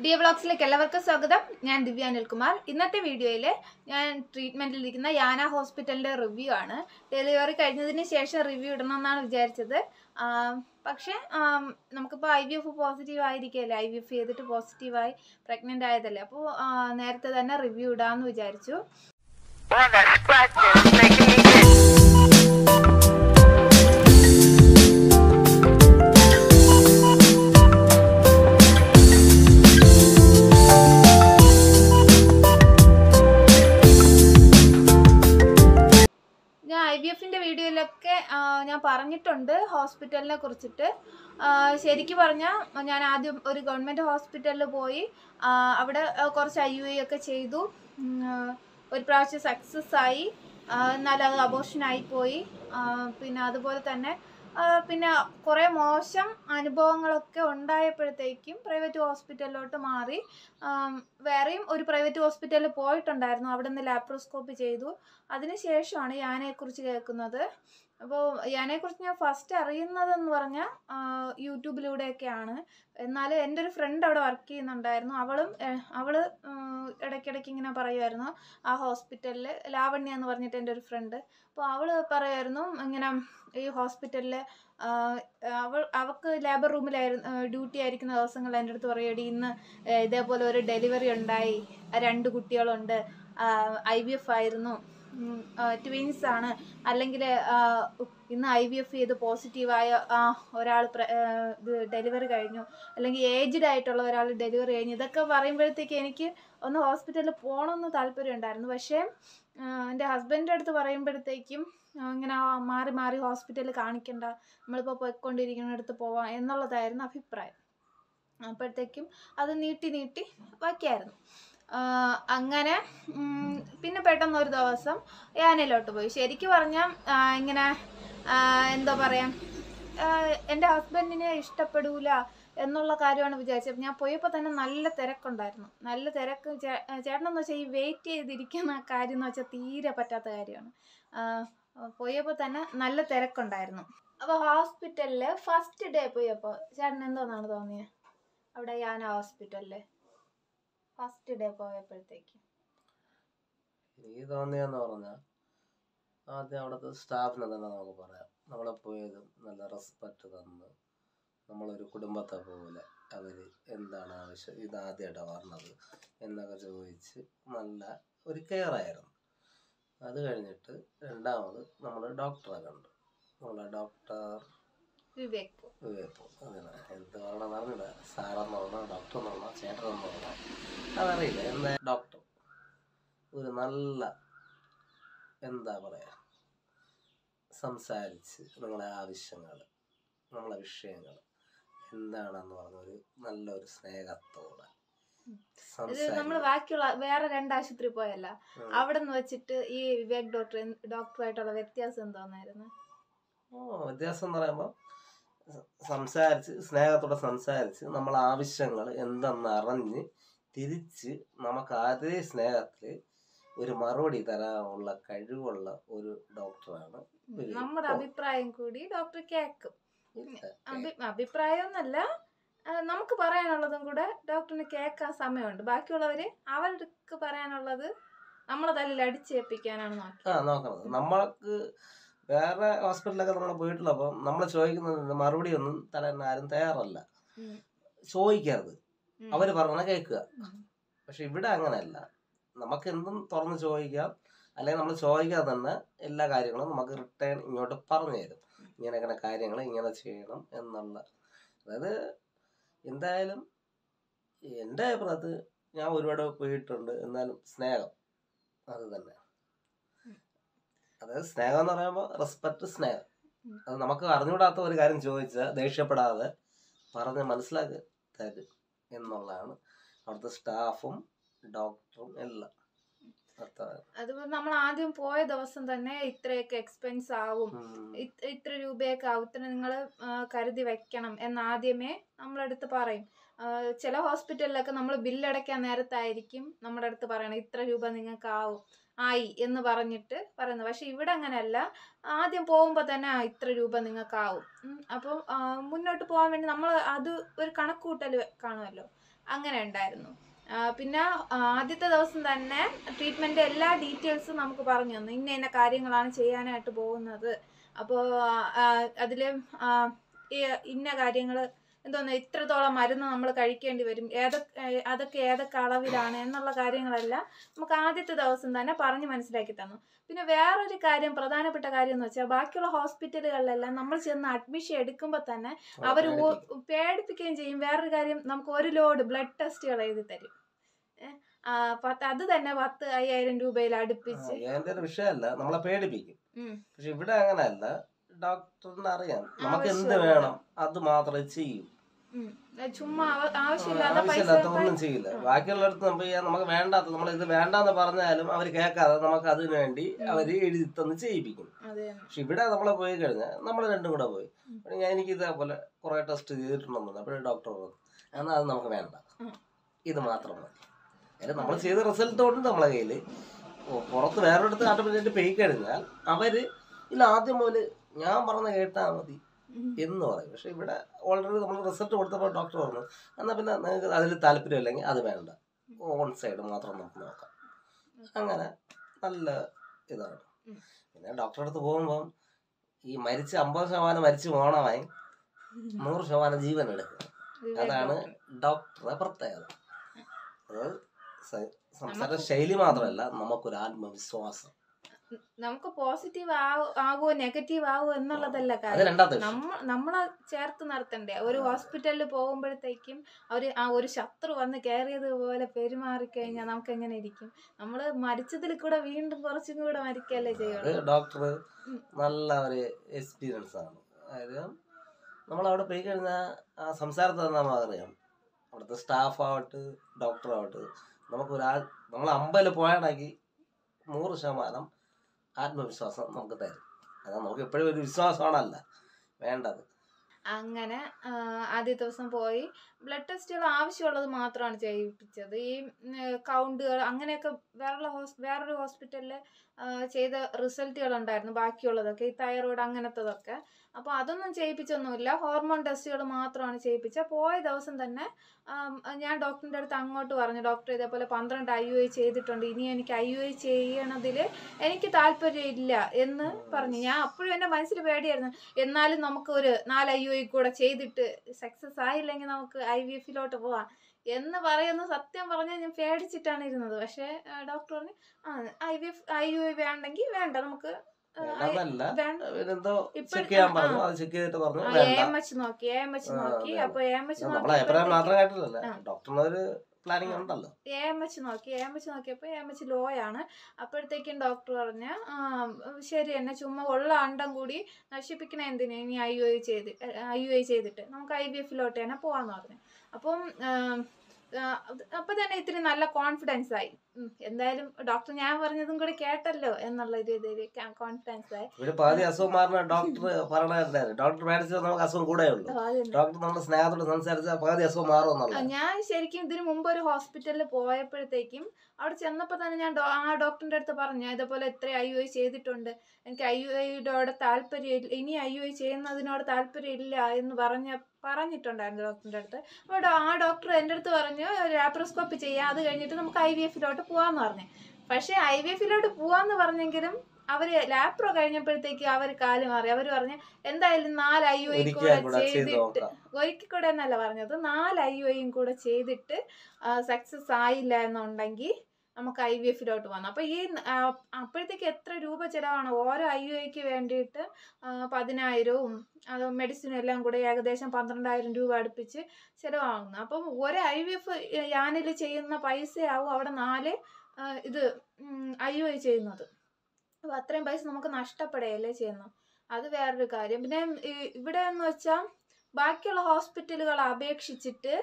ഡിയ വ്ളോഗ്സിലേക്ക് എല്ലാവർക്കും സ്വാഗതം ഞാൻ ദിവ്യ അനിൽകുമാർ ഇന്നത്തെ വീഡിയോയിൽ ഞാൻ ട്രീറ്റ്മെൻറ്റിലിരിക്കുന്ന യാന ഹോസ്പിറ്റലിൻ്റെ റിവ്യൂ ആണ് ഡെലിവറി കഴിഞ്ഞതിന് ശേഷം റിവ്യൂ ഇടണമെന്നാണ് വിചാരിച്ചത് ആം, പക്ഷേ ആം, നമുക്കിപ്പോൾ ഐ വി എഫ് പോസിറ്റീവ് ആയിരിക്കുകയല്ലേ ഐ വി എഫ് ചെയ്തിട്ട് പോസിറ്റീവായി പ്രഗ്നൻ്റ് ആയതല്ലേ അപ്പോൾ നേരത്തെ തന്നെ റിവ്യൂ ഇടാമെന്ന് വിചാരിച്ചു All that scratching making me itch. ഞാൻ ഐ വി എഫിൻ്റെ വീഡിയോയിലൊക്കെ ആ, ഞാൻ പറഞ്ഞിട്ടുണ്ട് ഹോസ്പിറ്റലിനെ കുറിച്ചിട്ട് ആ, ശരിക്ക് പറഞ്ഞാൽ ഞാൻ ആദ്യം ഒരു ഗവൺമെൻറ് ഹോസ്പിറ്റലിൽ പോയി ആ, അവിടെ ആ, കുറച്ച് ഐ യു ഒക്കെ ചെയ്തു ഉം, ആ, ഒരു പ്രാവശ്യം സക്സസ് ആയി ആ, എന്നാൽ അത് അബോഷനായി പോയി ആ, പിന്നെ അതുപോലെ തന്നെ ആ, പിന്നെ കുറേ മോശം അനുഭവങ്ങളൊക്കെ ഉണ്ടായപ്പോഴത്തേക്കും പ്രൈവറ്റ് ഹോസ്പിറ്റലിലോട്ട് മാറി ആം, വേറെയും ഒരു പ്രൈവറ്റ് ഹോസ്പിറ്റലിൽ പോയിട്ടുണ്ടായിരുന്നു അവിടെ നിന്ന് ലാപ്രോസ്കോപ്പി ചെയ്തു അതിനുശേഷമാണ് യാനയെക്കുറിച്ച് കേൾക്കുന്നത് അപ്പോൾ യാനയെക്കുറിച്ച് ഞാൻ ഫസ്റ്റ് അറിയുന്നതെന്ന് പറഞ്ഞാൽ യൂട്യൂബിലൂടെയൊക്കെയാണ് എന്നാലും എൻ്റെ ഒരു ഫ്രണ്ട് അവിടെ വർക്ക് ചെയ്യുന്നുണ്ടായിരുന്നു അവളും ഏഹ്, അവള് ഉം, ഇടയ്ക്കിടയ്ക്ക് ഇങ്ങനെ പറയുമായിരുന്നു ആ ഹോസ്പിറ്റലിൽ ലാവണ്യ എന്ന് പറഞ്ഞിട്ട് എൻ്റെ ഒരു ഫ്രണ്ട് അപ്പോൾ അവള് പറയുമായിരുന്നു ഇങ്ങനെ ഈ ഹോസ്പിറ്റലിൽ അവൾ അവൾക്ക് ലേബർ റൂമിലായിരുന്നു ഡ്യൂട്ടി ആയിരിക്കുന്ന ദിവസങ്ങളിൽ എൻ്റെ അടുത്ത് പറയുമടി ഇന്ന് ഏഹ്, ഇതേപോലെ ഒരു ഡെലിവറി ഉണ്ടായി ആ രണ്ട് കുട്ടികളുണ്ട് ഐ വി എഫ് ആയിരുന്നു ട്വിൻസ് ആണ് അല്ലെങ്കിൽ ഇന്ന് ഐ വി എഫ് ചെയ്ത് പോസിറ്റീവായ ഒരാൾ ഇത് ഡെലിവറി കഴിഞ്ഞു അല്ലെങ്കിൽ ഏജ്ഡ് ആയിട്ടുള്ള ഒരാൾ ഡെലിവറി കഴിഞ്ഞു ഇതൊക്കെ പറയുമ്പോഴത്തേക്ക് എനിക്ക് ഒന്ന് ഹോസ്പിറ്റലിൽ പോകണമെന്ന് താല്പര്യം ഉണ്ടായിരുന്നു പക്ഷേ ആ, എൻ്റെ ഹസ്ബൻഡിൻ്റെ അടുത്ത് പറയുമ്പോഴത്തേക്കും ആ, ഇങ്ങനെ ആ, മാറി മാറി ഹോസ്പിറ്റലിൽ കാണിക്കണ്ട നമ്മളിപ്പോൾ പോയിക്കൊണ്ടിരിക്കുന്നിടത്ത് പോവാം എന്നുള്ളതായിരുന്നു അഭിപ്രായം അപ്പോഴത്തേക്കും അത് നീട്ടി നീട്ടി വയ്ക്കായിരുന്നു ആഹ് അങ്ങനെ ഉം, പിന്നെ പെട്ടെന്ന് ഒരു ദിവസം യാനയിലോട്ട് പോയി ശരിക്കും പറഞ്ഞാൽ ഇങ്ങനെ ആഹ് എന്താ പറയാ ആഹ് എൻ്റെ ഹസ്ബൻഡിനെ ഇഷ്ടപ്പെടൂല എന്നുള്ള കാര്യമാണ് വിചാരിച്ചത് ഞാൻ പോയപ്പോൾ തന്നെ നല്ല തിരക്കുണ്ടായിരുന്നു നല്ല തിരക്ക് ചേ- ചേട്ടനെന്ന് വെച്ചാൽ ഈ വെയിറ്റ് ചെയ്തിരിക്കുന്ന കാര്യം എന്ന് വെച്ചാൽ തീരെ പറ്റാത്ത കാര്യമാണ് ആഹ് പോയപ്പോൾ തന്നെ നല്ല തിരക്കുണ്ടായിരുന്നു അപ്പോൾ ഹോസ്പിറ്റലിൽ ഫസ്റ്റ് ഡേ പോയപ്പോൾ ചേട്ടൻ എന്തോന്നാണ് തോന്നിയത് അവിടെ യാന ഹോസ്പിറ്റലിൽ ഫസ്റ്റ് ഡേ പോയപ്പോഴത്തേക്ക് എനിക്ക് തോന്നിയെന്ന് പറഞ്ഞാൽ ആദ്യം അവിടുത്തെ സ്റ്റാഫിനെ തന്നെ നമുക്ക് പറയാം നമ്മളെ പോയതും നല്ല റെസ്പെക്റ്റ് തന്ന് നമ്മളൊരു കുടുംബത്തെ പോലെ അവർ എന്താണ് ആവശ്യം ഇത് ആദ്യമായിട്ടാണ് പറഞ്ഞത് എന്നൊക്കെ ചോദിച്ച് നല്ല ഒരു കെയർ ആയിരുന്നു അത് കഴിഞ്ഞിട്ട് രണ്ടാമത് നമ്മൾ ഡോക്ടറെ കണ്ടു നമ്മളെ ഡോക്ടർ വിവേക് വിവേക് അങ്ങനെ എന്ത് പറയണമെന്ന് അറിഞ്ഞില്ല സാറെന്ന് പറഞ്ഞാൽ ഡോക്ടർ എന്ന് പറഞ്ഞാൽ ചേട്ടൻ എന്ന് പറഞ്ഞാൽ അതറിയില്ല എന്താ ഡോക്ടർ ഒരു നല്ല എന്താ പറയാ സംസാരിച്ച് നമ്മളെ ആവശ്യങ്ങൾ നമ്മളെ വിഷയങ്ങൾ എന്താണെന്ന് പറഞ്ഞ ഒരു നല്ലൊരു സ്നേഹത്തോടെ ഇത് നമ്മൾ സംസാരിക്കും ബാക്കിയുള്ള വേറെ രണ്ട് ആശുപത്രി പോയല്ല ഉം. അവിടെ നിന്ന് വെച്ചിട്ട് ഈ വിവേക് ഡോക്ടർ ഡോക്ടറായിട്ടുള്ള വ്യത്യാസം എന്തോന്നായിരുന്നു ഓ വ്യത്യാസം എന്ന് പറയുമ്പോൾ സംസാരിച്ച് സ്നേഹത്തോടെ സംസാരിച്ച് നമ്മളെ ആവശ്യങ്ങൾ എന്തെന്ന് അറിഞ്ഞ് തിരിച്ച് നമുക്ക് അതേ സ്നേഹത്തിൽ ഒരു മറുപടി തരാനുള്ള കഴിവുള്ള ഒരു ഡോക്ടറാണ് വിവേക്. നമ്മുടെ ഓ. അഭിപ്രായം കൂടി ഡോക്ടർ കേൾക്കും ഇല്ല. അഭി- അഭിപ്രായം എന്നല്ല ആ, നമുക്ക് പറയാനുള്ളതും കൂടെ ഡോക്ടറിന് കേൾക്കാൻ സമയമുണ്ട് ബാക്കിയുള്ളവര് അവർക്ക് പറയാനുള്ളത് നമ്മളെ തല്ലിൽ അടിച്ചേൽപ്പിക്കാനാണ് നോക്കി ആ നോക്കണത് നമ്മൾക്ക് വേറെ ഹോസ്പിറ്റലൊക്കെ നമ്മൾ പോയിട്ടുള്ളപ്പോൾ നമ്മൾ ചോദിക്കുന്നതിന് മറുപടി ഒന്നും തരാൻ ആരും തയ്യാറല്ല ഉം. ചോദിക്കരുത് ഉം. അവര് പറഞ്ഞ കേൾക്കുക ഉം. പക്ഷെ ഇവിടെ അങ്ങനെയല്ല നമുക്ക് എന്തും തുറന്ന് ചോദിക്കാം അല്ലെങ്കിൽ നമ്മൾ ചോദിക്കാതെ തന്നെ എല്ലാ കാര്യങ്ങളും നമുക്ക് റിട്ടേൺ ഇങ്ങോട്ട് പറഞ്ഞു തരും ഇങ്ങനെ ഇങ്ങനെ കാര്യങ്ങൾ ഇങ്ങനെ ചെയ്യണം എന്നുള്ള അതായത് എന്തായാലും എൻ്റെ അഭിപ്രായത്തിൽ ഞാൻ ഒരുപാട് പോയിട്ടുണ്ട് എന്നാലും സ്നേഹം അത് തന്നെ ഉം. അതായത് സ്നേഹം എന്ന് പറയുമ്പോൾ റെസ്പെക്ട് സ്നേഹം ഉം. അത് നമുക്ക് അറിഞ്ഞുകൂടാത്ത ഒരു കാര്യം ചോദിച്ചാൽ ദേഷ്യപ്പെടാതെ പറഞ്ഞ് മനസ്സിലാക്കി തരും എന്നുള്ളതാണ് അവിടുത്തെ സ്റ്റാഫും ഡോക്ടറും എല്ലാം അത്ര അതുപോലെ നമ്മൾ ആദ്യം പോയ ദിവസം തന്നെ ഇത്രയൊക്കെ എക്സ്പെൻസ് ആവും ഉം. ഇത്- ഇത്ര രൂപയൊക്കെ ആവും ഇത്ര നിങ്ങൾ കരുതി വെക്കണം എന്നാദ്യമേ നമ്മളടുത്ത് പറയും ആ, ചില ഹോസ്പിറ്റലിലൊക്കെ നമ്മൾ ബില്ലടയ്ക്കാൻ നേരത്തായിരിക്കും നമ്മുടെ അടുത്ത് പറയണം ഇത്ര രൂപ നിങ്ങൾക്ക് ആവും ആയി എന്ന് പറഞ്ഞിട്ട് പറയുന്നത് പക്ഷെ ഇവിടെ അങ്ങനെയല്ല ആദ്യം പോകുമ്പോൾ തന്നെ ആ ഇത്ര രൂപ നിങ്ങൾക്കാവും ഉം, അപ്പം ആ, മുന്നോട്ട് പോകാൻ വേണ്ടി നമ്മൾ അത് ഒരു കണക്കുകൂട്ടൽ കാണുമല്ലോ അങ്ങനെ ഉണ്ടായിരുന്നു ആ, പിന്നെ ആ, ആദ്യത്തെ ദിവസം തന്നെ ട്രീറ്റ്മെന്റ് എല്ലാ ഡീറ്റെയിൽസും നമുക്ക് പറഞ്ഞു തന്നു ഇന്ന ഇന്ന കാര്യങ്ങളാണ് ചെയ്യാനായിട്ട് പോകുന്നത് അപ്പോൾ അതിൽ ഇന്ന കാര്യങ്ങൾ എന്തോന്ന് ഇത്രത്തോളം മരുന്ന് നമ്മൾ കഴിക്കേണ്ടി വരും ഏതൊക്കെ അതൊക്കെ ഏതൊക്കെ അളവിലാണ് എന്നുള്ള കാര്യങ്ങളെല്ലാം നമുക്ക് ആദ്യത്തെ ദിവസം തന്നെ പറഞ്ഞ് മനസ്സിലാക്കി തന്നു പിന്നെ വേറൊരു കാര്യം പ്രധാനപ്പെട്ട കാര്യം എന്ന് വെച്ചാൽ ബാക്കിയുള്ള ഹോസ്പിറ്റലുകളിലെല്ലാം നമ്മൾ ചെന്ന് അഡ്മിഷൻ എടുക്കുമ്പോൾ തന്നെ അവർ പേടിപ്പിക്കുകയും ചെയ്യും വേറൊരു കാര്യം നമുക്ക് ഒരു ലോഡ് ബ്ലഡ് ടെസ്റ്റുകൾ എഴുതി തരും ഏ, ആ, പത്ത് അത് തന്നെ പത്ത് അയ്യായിരം രൂപയിൽ അടുപ്പിച്ച് അതിന്റെ ഒരു വിഷയമല്ല നമ്മളെ പേടിപ്പിക്കും ഉം. പക്ഷെ ഇവിടെ അങ്ങനെയല്ല ഡോക്ടറിന് അറിയാം നമുക്ക് എന്ത് ആവശ്യമുള്ളത്. വേണം അത് മാത്രമേ ചെയ്യൂ ഉം. ചുമ്മാ ആവ- ആവശ്യമില്ലാത്ത പൈസ ആവശ്യമില്ലാത്ത ഒന്നും ചെയ്യില്ല ബാക്കിയുള്ളടത്ത് നമ്മൾ ചെയ്യാൻ നമുക്ക് വേണ്ടാത്ത നമ്മൾ ഇത് വേണ്ടാന്ന് പറഞ്ഞാലും അവർ കേൾക്കാതെ നമുക്ക് അതിനു വേണ്ടി അവർ എഴുതി തന്ന് ചെയ്യിപ്പിക്കും അത് തന്നെ. പക്ഷെ ഇവിടെ നമ്മൾ പോയി കഴിഞ്ഞാൽ നമ്മൾ രണ്ടും കൂടെ പോയി ഉം. അപ്പോൾ ഞാൻ എനിക്ക് ഇതേപോലെ കുറെ ടെസ്റ്റ് ചെയ്തിട്ടുണ്ടെന്ന് അപ്പോഴേ ഡോക്ടർ പറഞ്ഞു എന്നാൽ അത് നമുക്ക് വേണ്ട ഉം. ഇത് മാത്രം മതി അതായത് നമ്മൾ ചെയ്ത റിസൾട്ട് ഉണ്ട് നമ്മളെ കയ്യിൽ പുറത്ത് വേറൊരിടത്ത് ആട്ടോമാറ്റിക് പോയി കഴിഞ്ഞാൽ അവര് ഇല്ല ആദ്യം മുതൽ ഞാൻ പറഞ്ഞ കേട്ടാൽ മതി ഉം. എന്ന് പറയും പക്ഷെ ഇവിടെ ഓൾറെഡി നമ്മൾ റിസൾട്ട് കൊടുത്തപ്പോൾ ഡോക്ടർ പറഞ്ഞു എന്നാൽ പിന്നെ നിങ്ങൾക്ക് അതിൽ താല്പര്യമില്ലെങ്കിൽ അത് വേണ്ട ഓൺ സൈഡ് മാത്രം നമുക്ക് നോക്കാം അങ്ങനെ നല്ല ഇതാണ് ഉം. പിന്നെ ഡോക്ടറെ അടുത്ത് പോകുമ്പം ഈ മരിച്ച് അമ്പത് ശതമാനം മരിച്ചു പോകണമായി നൂറ് ശതമാനം ജീവൻ എടുക്കുക വിവേക് അതാണ് ഡോക്ടർ. ഡോക്ടറെ പ്രത്യേകത അത് സ- സംസാര ശൈലി മാത്രമല്ല നമുക്കൊരു ആത്മവിശ്വാസം നമുക്ക് പോസിറ്റീവ് ആകുമോ നെഗറ്റീവ് ആകുമോ എന്നുള്ളതല്ല അത് കാര്യം രണ്ടാമത്തെ വിഷയം നമ്മ നമ്മളെ ചേർത്ത് നിർത്തണ്ടേ ഒരു അതെ. ഹോസ്പിറ്റലിൽ പോകുമ്പോഴത്തേക്കും അവര് ആ ഒരു ശത്രു വന്ന് കയറിയതുപോലെ പെരുമാറിക്കഴിഞ്ഞാൽ നമുക്ക് എങ്ങനെ ഇരിക്കും നമ്മള് മരിച്ചതിൽ കൂടെ വീണ്ടും കുറച്ചും കൂടെ മരിക്കല്ലേ അത് ചെയ്യുള്ളൂ ഡോക്ടർ ഉം. നല്ല ഒരു എക്സ്പീരിയൻസ് ആണ് അതായത് നമ്മൾ അവിടെ പോയി കഴിഞ്ഞാൽ ആ സംസാരത്തിൽ തന്നെ നമുക്കറിയാം അവിടുത്തെ സ്റ്റാഫ് ആവട്ടെ ഡോക്ടർ ആവട്ടെ നമുക്കൊരാൾ നമ്മൾ അമ്പതിൽ പോയാണെങ്കിൽ നൂറ് ശതമാനം ആത്മവിശ്വാസം നമുക്ക് തരും അതാ നമുക്ക് എപ്പോഴും ഒരു വിശ്വാസമാണല്ല വേണ്ടത് അങ്ങനെ ആ, ആദ്യ ദിവസം പോയി ബ്ലഡ് ടെസ്റ്റുകൾ ആവശ്യമുള്ളത് മാത്രമാണ് ചെയ്യിപ്പിച്ചത് ഈ കൗണ്ടുകൾ അങ്ങനെയൊക്കെ വേറെ ഹോസ് വേറൊരു ഹോസ്പിറ്റലിൽ ചെയ്ത റിസൾട്ടുകൾ ഉണ്ടായിരുന്നു ബാക്കിയുള്ളതൊക്കെ ഈ തൈറോയ്ഡ് അങ്ങനത്തതൊക്കെ അപ്പോൾ അതൊന്നും ചെയ്യിപ്പിച്ചൊന്നുമില്ല ഹോർമോൺ ടെസ്റ്റുകൾ മാത്രമാണ് ചെയ്യിപ്പിച്ചത് പോയ ദിവസം തന്നെ ആം, ഞാൻ ഡോക്ടറിൻ്റെ അടുത്ത് അങ്ങോട്ട് പറഞ്ഞു ഡോക്ടർ ഇതേപോലെ പന്ത്രണ്ട് ഐ യു ഐ ചെയ്തിട്ടുണ്ട് ഇനി എനിക്ക് ഐ യു ഐ ചെയ്യണതിൽ എനിക്ക് താല്പര്യമില്ല എന്ന് പറഞ്ഞു ഞാൻ അപ്പോഴും എൻ്റെ മനസ്സിൽ പേടിയായിരുന്നു എന്നാലും നമുക്ക് ഒരു നാല് ഐ യു ഐ കൂടെ ചെയ്തിട്ട് സക്സസ് ആയില്ലെങ്കിൽ നമുക്ക് ഐ വി എഫിലോട്ട് പോവാം എന്ന് പറയുന്ന സത്യം പറഞ്ഞാൽ ഞാൻ പേടിച്ചിട്ടാണ് ഇരുന്നത് പക്ഷേ ഡോക്ടർ പറഞ്ഞു ആ I V F I U I വേണ്ടെങ്കിൽ വേണ്ട നമുക്ക് ആ, ഐ- വേണ്ടതല്ല വേണ്ട എന്തോ ഇപ്പൊ- ചെക്ക് ചെയ്യാൻ ആ, പറഞ്ഞു ആ. അത് ചെക്ക് ചെയ്തിട്ട് പറഞ്ഞു എ വേണ്ട എം എച്ച് നോക്കി എ എം എച്ച് ആ, നോക്കി അതെ, അപ്പൊ എ എം എച്ച് നമ്മളെ അഭിപ്രായം മാത്രം കേട്ടില്ലല്ലോ ആ. ഡോക്ടറിന് ഒരു പ്ലാനിങ് ഉണ്ടല്ലോ എ എം എച്ച് നോക്കി എ എം എച്ച് നോക്കിയപ്പോൾ എ എം എച്ച് ലോ ആണ് അപ്പോഴത്തേക്കും ഡോക്ടർ പറഞ്ഞ ശരി തന്നെ ചുമ്മാ ഉള്ള അണ്ടം കൂടി നശിപ്പിക്കണ എന്തിനാ ഇനി ഐ യു ഐ ചെയ്ത് ഐ യു ഐ ചെയ്തിട്ട് നമുക്ക് ഐ ബി എഫിലോട്ട് തന്നെ പോവാന്ന് പറഞ്ഞു അപ്പം ആം, ആ, അത് അപ്പൊ തന്നെ ഇത്തിരി നല്ല കോൺഫിഡൻസ് ആയി ഉം, എന്തായാലും ഡോക്ടർ ഞാൻ പറഞ്ഞതും കൂടി കേട്ടല്ലോ എന്നുള്ള രീതിയിൽ കോൺഫിഡൻസ് ആയി ഇവര് പാതി അസുഖം മാറുന്ന ഡോക്ടർ പറയണ്ടായിരുന്നു ഡോക്ടർ മേടിച്ചത് നമുക്ക് അസുഖം കൂടെ ഉള്ളൂ അപ്പൊ അത് ഡോക്ടർ നമ്മുടെ സ്നേഹത്തോട് സംസാരിച്ചാൽ പകുതി അസുഖം മാറും ആ, എന്നുള്ളത് ഞാൻ ശരിക്കും ഇതിനു മുമ്പ് ഒരു ഹോസ്പിറ്റലിൽ പോയപ്പോഴത്തേക്കും അവിടെ ചെന്നപ്പോൾ തന്നെ ഞാൻ ഡോ- ആ ഡോക്ടറിന്റെ അടുത്ത് പറഞ്ഞു ഇതേപോലെ ഇത്ര ഐ യു ഐ ചെയ്തിട്ടുണ്ട് എനിക്ക് ഐ യു ഐയോട് താല്പര്യം ഇനി ഐ യു ഐ ചെയ്യുന്നതിനോട് താല്പര്യം ഇല്ല എന്ന് പറഞ്ഞ പറഞ്ഞിട്ടുണ്ടായിരുന്നു ഡോക്ടറിന്റെ അടുത്ത് അപ്പോൾ ഡോ- ആ ഡോക്ടർ എൻ്റെ അടുത്ത് പറഞ്ഞു ലാപ്രോസ്കോപ്പി ചെയ്യാം അത് കഴിഞ്ഞിട്ട് നമുക്ക് ഐ വി എഫിലോട്ട് പോവാന്ന് പറഞ്ഞു പക്ഷേ ഐ വി എഫിലോട്ട് പോവാന്ന് പറഞ്ഞെങ്കിലും അവര് ലാപ്രോ കഴിഞ്ഞപ്പോഴത്തേക്ക് അവർ കാല് മാറി അവർ പറഞ്ഞു എന്തായാലും നാല് ഐ യു ഐ ഒരിക്കൽ കൂടെ കൂടെ ചെയ്ത് ചെയ്തിട്ട് നോക്കാം ഒരിക്കൽ കൂടെ എന്നല്ല പറഞ്ഞത് നാല് ഐ യു ഐയും കൂടെ ചെയ്തിട്ട് സക്സസ് ആയില്ല എന്നുണ്ടെങ്കിൽ നമുക്ക് ഐ വി എഫിലോട്ട് പോകാം അപ്പോൾ ഈ ആ, അപ്പോഴത്തേക്ക് എത്ര രൂപ ചിലവാണ് ഓരോ ഐ യു ഐക്ക് വേണ്ടിയിട്ട് ആ, പതിനായിരവും അത് മെഡിസിനും എല്ലാം കൂടെ ഏകദേശം പന്ത്രണ്ടായിരം രൂപ അടുപ്പിച്ച് ചിലവാകുന്നു അപ്പം ഒരു ഐ വി എഫ് യാനിൽ ചെയ്യുന്ന പൈസയാവും അവിടെ നാല് ആ, ഇത് ഐ യു ഐ ചെയ്യുന്നത് അപ്പോൾ അത്രയും പൈസ നമുക്ക് നഷ്ടപ്പെടുകയല്ലേ ചെയ്യുന്നു അത് വേറൊരു കാര്യം പിന്നെ ഈ- ഇവിടെ എന്ന് വെച്ചാൽ ബാക്കിയുള്ള ഹോസ്പിറ്റലുകൾ അപേക്ഷിച്ചിട്ട്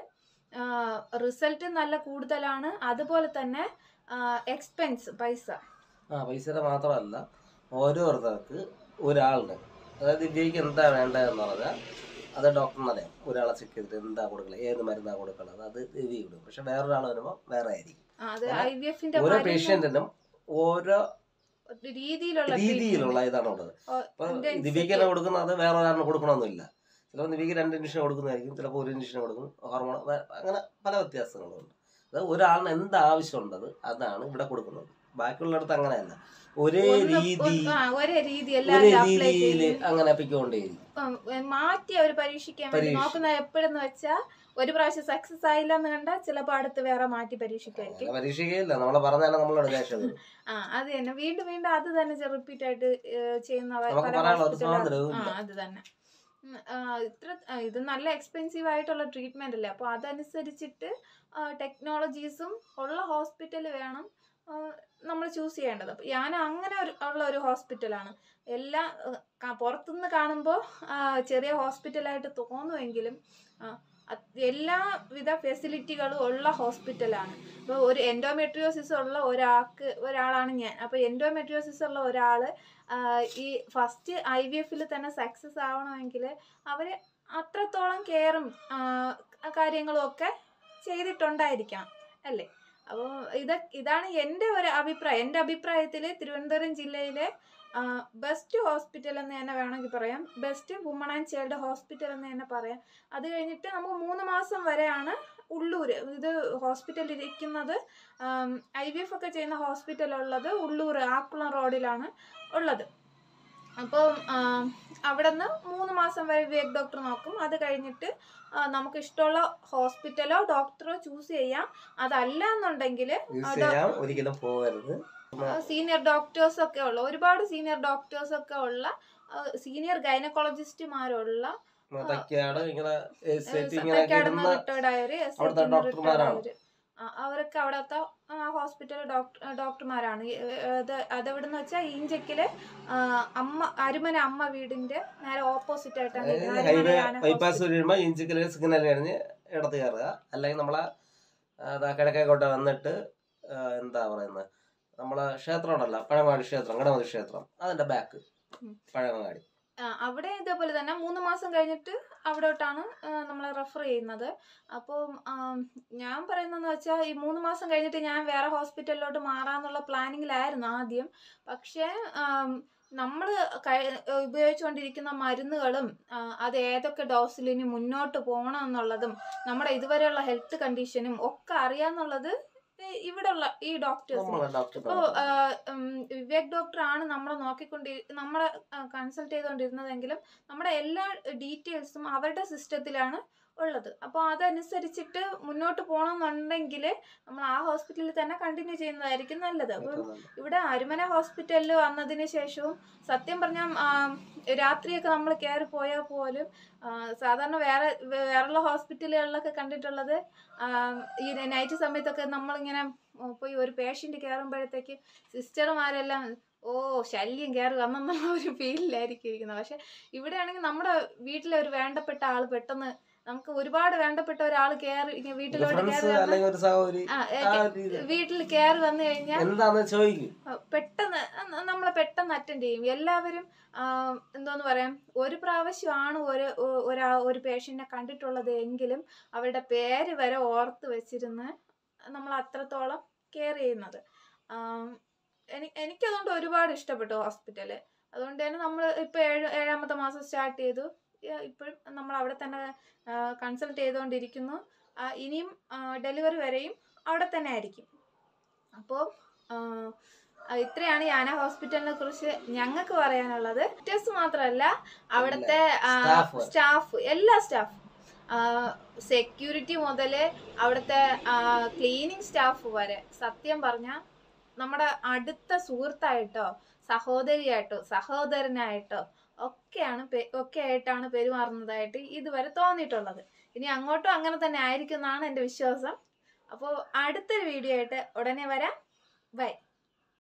റിസൾട്ട് നല്ല കൂടുതലാണ് അതുപോലെ തന്നെ എക്സ്പെൻസ് പൈസ ആ പൈസയുടെ മാത്രമല്ല ഓരോരുത്തർക്ക് ഒരാളുടെ അതായത് ദിവ്യക്ക് എന്താ വേണ്ടതെന്ന് പറഞ്ഞാൽ അത് ഡോക്ടറിന് അറിയാം ഒരാളെ ചെക്ക് ചെയ്തിട്ട് എന്താ കൊടുക്കണം ഏത് മരുന്നാ കൊടുക്കണം അത് ദിവ്യ കൊടുക്കും പക്ഷെ വേറൊരാൾ വരുമ്പോൾ വേറെ ആയിരിക്കും ആ, അത് അല്ല, ഐ വി എഫിന്റെ ഓരോ പേഷ്യന്റിനും ഓരോ ഒരു രീതിയിലുള്ള രീതിയിലുള്ള treatment. ഇതാണ് ഉള്ളത് ഓ, ഇപ്പൊ intensity. ദിവ്യക്ക് കൊടുക്കുന്നത് വേറെ ഒരാളിന് കൊടുക്കണമെന്നില്ല ചിലപ്പോൾ ദിവ്യക്ക് രണ്ട് ഇഞ്ചക്ഷൻ കൊടുക്കുന്നതായിരിക്കും ചിലപ്പോൾ ഒരു ഇഞ്ചക്ഷൻ കൊടുക്കും ഹോർമോൺ അങ്ങനെ പല വ്യത്യാസങ്ങളുണ്ട് അത് ഒരാളിന് എന്ത് ആവശ്യമുണ്ടത് അതാണ് ഇവിടെ കൊടുക്കുന്നത് ബാക്കിയുള്ളിടത്ത് അങ്ങനെയല്ല ഒരേ ഒന്ന് രീതി ഒന്ന് ആ, ഒരേ രീതി ഒരേ എല്ലാവരും അപ്ലൈ രീതിയിൽ ചെയ്യും അങ്ങനെ അപ്പിക്കൊണ്ടേയിരിക്കും ഉം, ഉം, മാറ്റി അവർ പരീക്ഷിക്കാൻ വേണ്ടി പരീക്ഷ- നോക്കുന്നത് എപ്പോഴെന്ന് വെച്ചാൽ ഒരു പ്രാവശ്യം സക്സസ് ആയില്ല എന്ന് കണ്ടാൽ ചിലപ്പോൾ അടുത്ത് വേറെ മാറ്റി പരീക്ഷിക്കുമായിരിക്കും അങ്ങനെ പരീക്ഷിക്കുകയില്ല നമ്മളെ പറഞ്ഞാൽ നമ്മളോട് ദേഷ്യം വരും. ആ അത് തന്നെ വീണ്ടും വീണ്ടും അത് തന്നെ റിപ്പീറ്റ് ആയിട്ട് ഏഹ്, ചെയ്യുന്ന വ- നമുക്ക് പല പറയാനുള്ള ഒരു hospital- സ്വാതന്ത്ര്യവും ആ ഇല്ല. അത് തന്നെ ഉം, ആ, ഇത്ര ആ, ഇത് നല്ല എക്സ്പെൻസീവ് ആയിട്ടുള്ള ട്രീറ്റ്മെന്റ് അല്ലേ അപ്പോൾ അതനുസരിച്ചിട്ട് ടെക്നോളജീസും ഉള്ള ഹോസ്പിറ്റൽ വേണം നമ്മൾ ചൂസ് ചെയ്യേണ്ടത് അപ്പോൾ ഞാൻ അങ്ങനെ ഒരു ഉള്ള ഒരു ഹോസ്പിറ്റലാണ് എല്ലാം ഏഹ്, ക- പുറത്തുനിന്ന് കാണുമ്പോൾ ചെറിയ ഹോസ്പിറ്റലായിട്ട് തോന്നുമെങ്കിലും ആ, അത് എല്ലാവിധ ഫെസിലിറ്റികളും ഉള്ള ഹോസ്പിറ്റലാണ് ഇപ്പോൾ ഒരു എൻഡോമെട്രിയോസിസ് ഉള്ള ഒരാൾക്ക് ഒരാളാണ് ഞാൻ അപ്പോൾ എൻഡോമെട്രിയോസിസ് ഉള്ള ഒരാൾ ഈ ഫസ്റ്റ് ഐ വി എഫിൽ തന്നെ സക്സസ് ആവണമെങ്കിൽ അവർ അത്രത്തോളം കെയറും കാര്യങ്ങളും ഒക്കെ ചെയ്തിട്ടുണ്ടായിരിക്കണം അല്ലേ അപ്പോൾ ഇത് ഇതാണ് എൻ്റെ ഒരു അഭിപ്രായം എൻ്റെ അഭിപ്രായത്തിൽ തിരുവനന്തപുരം ജില്ലയിലെ ബെസ്റ്റ് ഹോസ്പിറ്റൽ എന്ന് തന്നെ വേണമെങ്കിൽ പറയാം best woman and child hospital എന്ന് തന്നെ പറയാം അത് കഴിഞ്ഞിട്ട് നമുക്ക് മൂന്ന് മാസം വരെയാണ് ഉള്ളൂർ ഇത് ഹോസ്പിറ്റലിൽ ഇരിക്കുന്നത് ഐ വി എഫ് ഒക്കെ ചെയ്യുന്ന ഹോസ്പിറ്റൽ ഉള്ളത് ഉള്ളൂർ ആക്കുളം റോഡിലാണ് ഉള്ളത് അപ്പം അവിടെ നിന്ന് മൂന്ന് മാസം വരെ വിവേക് ഡോക്ടർ നോക്കും അത് കഴിഞ്ഞിട്ട് ആ, നമുക്ക് ഇഷ്ടമുള്ള ഹോസ്പിറ്റലോ ഡോക്ടറോ ചൂസ് ചെയ്യാം അതല്ല എന്നുണ്ടെങ്കിൽ യൂസ് ചെയ്യാം ഒരിക്കലും പോകരുത് സീനിയർ ഡോക്ടേഴ്സ് ഒക്കെ ഉള്ള ഒരുപാട് സീനിയർ ഡോക്ടേഴ്സ് ഒക്കെ ഉള്ള സീനിയർ ഗൈനക്കോളജിസ്റ്റുമാരുള്ള തക്കാട് ഇങ്ങനെ എസ്റ്റേറ്റ് ഇങ്ങനെ അക്കാഡമി ഇടുന്ന റിട്ടയർഡ് ആയവര് എസ് അവിടുത്തെ ഐ ടി ഡോക്ടർമാരാണ്. റിട്ടയർഡ് ആയവര് ആ, അവരൊക്കെ അവിടുത്തെ ഹോസ്പിറ്റൽ ഡോക്ടർ ഡോക്ടർമാരാണ് ഈ, ഏ, അത് അതെവിടെന്ന് വെച്ചാൽ ഈഞ്ചക്കില് ആ, അമ്മ അരുമന അമ്മ വീടിന്റെ നേരെ ഓപ്പോസിറ്റ് ആയിട്ടാണ് ഇത്. അതായത് അരുമന ഹൈവേ യാന ബൈപ്പാസ് hospital. വരുമ്പോ ഇഞ്ചിക്കല് സിഗ്നൽ കഴിഞ്ഞ് ഇടത്ത് കയറുക അല്ലെങ്കിൽ നമ്മളെ ആ, ദാ കിഴക്കേക്കോട്ട വന്നിട്ട് ആ, എന്താ പറയുന്നത് നമ്മളെ ക്ഷേത്രം ഉണ്ടല്ലോ പഴങ്ങാടി ക്ഷേത്രം ഗണപതി ക്ഷേത്രം അതിന്റെ ബാക്ക് ഉം. പഴങ്ങാടി ആ, അവിടെ ഇതേപോലെ തന്നെ മൂന്ന് മാസം കഴിഞ്ഞിട്ട് അവിടോട്ടാണ് ആ, നമ്മളെ റെഫർ ചെയ്യുന്നത് അപ്പോൾ ഞാൻ പറയുന്നതെന്ന് വെച്ചാൽ ഈ മൂന്ന് മാസം കഴിഞ്ഞിട്ട് ഞാൻ വേറെ ഹോസ്പിറ്റലിലോട്ട് മാറാന്നുള്ള പ്ലാനിങ്ങിലായിരുന്നു ആദ്യം പക്ഷേ നമ്മൾ ഉപയോഗിച്ചുകൊണ്ടിരിക്കുന്ന മരുന്നുകളും ആ, അത് ഏതൊക്കെ ഡോസിൽ ഇനി മുന്നോട്ട് പോകണം എന്നുള്ളതും നമ്മുടെ ഇതുവരെയുള്ള ഹെൽത്ത് കണ്ടീഷനും ഒക്കെ അറിയാന്നുള്ളത് ഇവിടെയുള്ള ഈ ഡോക്ടേഴ്സിന് നമ്മളെ ഡോക്ടർ ഇപ്പോൾ വിവേക് ഡോക്ടർ ആണ് നമ്മളെ നോക്കിക്കൊണ്ടി നമ്മളെ കൺസൾട്ട് ചെയ്തുകൊണ്ടിരുന്നതെങ്കിലും നമ്മുടെ എല്ലാ ഡീറ്റെയിൽസും അവരുടെ സിസ്റ്റത്തിലാണ് ഉള്ളത് അപ്പോൾ അതനുസരിച്ചിട്ട് മുന്നോട്ട് പോകണമെന്നുണ്ടെങ്കിൽ നമ്മൾ ആ ഹോസ്പിറ്റലിൽ തന്നെ കണ്ടിന്യൂ ചെയ്യുന്നതായിരിക്കും നല്ലത് അപ്പം ഇവിടെ അരുമന ഹോസ്പിറ്റലിൽ വന്നതിന് ശേഷവും സത്യം പറഞ്ഞാൽ രാത്രിയൊക്കെ നമ്മൾ കയറി പോയാൽ പോലും ആ, സാധാരണ വേറെ വേറെയുള്ള ഹോസ്പിറ്റലുകളിലൊക്കെ കണ്ടിട്ടുള്ളത് ആ, ഈ നൈറ്റ് സമയത്തൊക്കെ നമ്മളിങ്ങനെ ഉം, പോയി ഒരു പേഷ്യൻ്റ് കയറുമ്പോഴത്തേക്ക് സിസ്റ്റർമാരെല്ലാം ഓ ശല്യം കയറി വന്നെന്നുള്ള ഒരു ഫീലിലായിരിക്കും ഇരിക്കുന്നത് പക്ഷെ ഇവിടെയാണെങ്കിൽ നമ്മുടെ വീട്ടിലെ ഒരു വേണ്ടപ്പെട്ട ആൾ പെട്ടെന്ന് നമുക്ക് ഒരുപാട് വേണ്ടപ്പെട്ട ഒരാൾ കയറി ഇങ്ങനെ വീട്ടിലോട്ട് ഫ്രണ്ട്സ് കയറി വന്ന് അല്ലെങ്കിൽ ഒരു സഹോദരി ആ, ഏ, ആ രീതി വീട്ടിൽ കയറി വന്നു കഴിഞ്ഞാൽ എന്താന്ന് ചോദിക്കും ആ, പെട്ടെന്ന് ന- നമ്മളെ പെട്ടെന്ന് അറ്റൻഡ് ചെയ്യും എല്ലാവരും ആ, എന്തോന്ന് പറയാം ഒരു പ്രാവശ്യമാണ് ഒരു ഒ- ഒരാ ഒരു പേഷ്യന്റിനെ കണ്ടിട്ടുള്ളത് എങ്കിലും അവരുടെ പേര് വരെ ഓർത്ത് വെച്ചിരുന്ന് നമ്മൾ അത്രത്തോളം കെയർ ചെയ്യുന്നത് ആം, എനി- എനിക്കതുകൊണ്ട് ഒരുപാട് ഇഷ്ടപ്പെട്ടു ഹോസ്പിറ്റല് അതുകൊണ്ട് തന്നെ നമ്മൾ ഇപ്പോൾ ഏഴ് ഏഴാമത്തെ മാസം സ്റ്റാർട്ട് ചെയ്തു ഏ- ഇപ്പോഴും നമ്മൾ അവിടെ തന്നെ കൺസൾട്ട് ചെയ്തുകൊണ്ടിരിക്കുന്നു ആ, ഇനിയും ഡെലിവറി വരെയും അവിടെ തന്നെ ആയിരിക്കും അപ്പോൾ ഇത്രയാണ് യാന ഹോസ്പിറ്റലിനെ കുറിച്ച് ഞങ്ങൾക്ക് പറയാനുള്ളത് ഡോക്ടേഴ്സ് മാത്രമല്ല അവിടുത്തെ Staff. സ്റ്റാഫ് എല്ലാ സ്റ്റാഫ് സെക്യൂരിറ്റി മുതൽ അവിടുത്തെ ക്ലീനിങ് സ്റ്റാഫ് വരെ സത്യം പറഞ്ഞാൽ നമ്മുടെ അടുത്ത സുഹൃത്തായിട്ടോ സഹോദരിയായിട്ടോ സഹോദരനായിട്ടോ ഒക്കെയാണ് പെ- ഒക്കെ ആയിട്ടാണ് പെരുമാറുന്നതായിട്ട് ഇതുവരെ തോന്നിയിട്ടുള്ളത് ഇനി അങ്ങോട്ടും അങ്ങനെ തന്നെ ആയിരിക്കും എന്നാണ് എൻ്റെ വിശ്വാസം അപ്പോൾ അടുത്തൊരു വീഡിയോ ആയിട്ട് ഉടനെ വരാം ബൈ